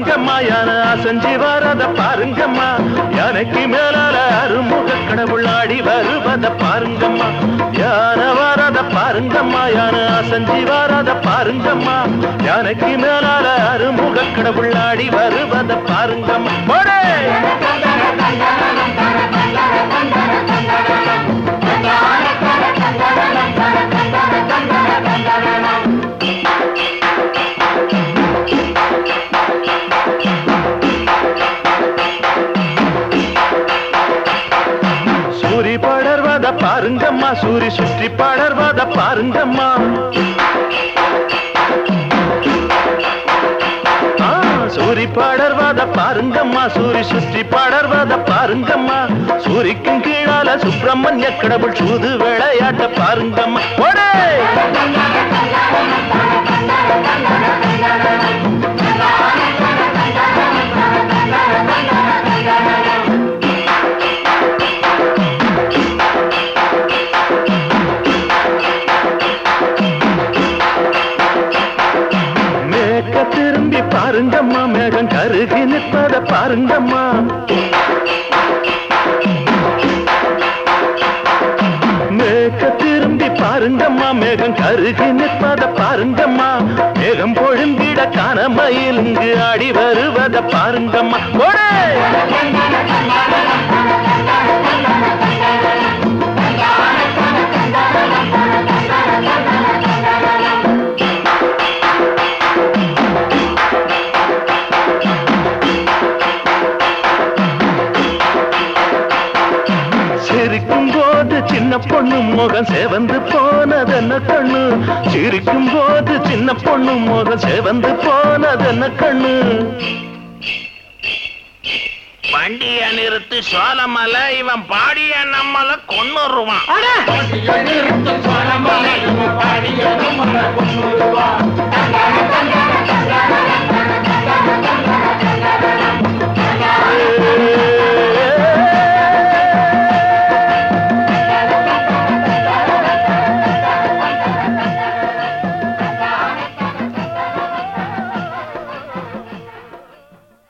பாருங்கம்மா யானை அசஞ்சி வரத பாருங்கம்மா யானைக்கு மேலால அருமுக கடவுள் ஆடி வருவத பாருங்கம்மா யானை வரத பாருங்கம்மா யானை அசஞ்சி வரத பாருங்கம்மா யானைக்கு மேலால அருமுக கடவுள் ஆடி வருவத பாருங்கம்மா போடே சூரி படர்வத பாருங்கம்மா சூரி சுற்றி படர்வத பாருங்கம்மா ஆ, சூரி படர்வத பாருங்கம்மா சூரி சுற்றி படர்வத பாருங்கம்மா சூரிக்கும் கீழால சுப்பிரமணிய கடவுள் சூது விளையாட்ட பாருங்கம்மா ஓடே மேற்க திரும்பி பாருங்கம்மா மேகம் கருகி நிற்பத பாருங்கம்மா மேற்க திரும்பி பாருங்கம்மா மேகம் கருகி நிற்பத பாருங்கம்மா மேகம் பொழுந்திட காணமையில் இங்கு ஆடி வருவத பாருங்கம்மா ஓடே சிரிக்கும் போது சின்ன பொண்ணு முகம் சேவந்து போனதென்ன கண்ணு சிரிக்கும் போது சின்ன பொண்ணு முகம் சேவந்து போனதென்ன கண்ணு வண்டிய நிறுத்து சோழமலை இவன் பாடிய நம்மள கொன்னுருவான் நிறுத்தும் சோழமலை பாடிய நம்மள கொண்டு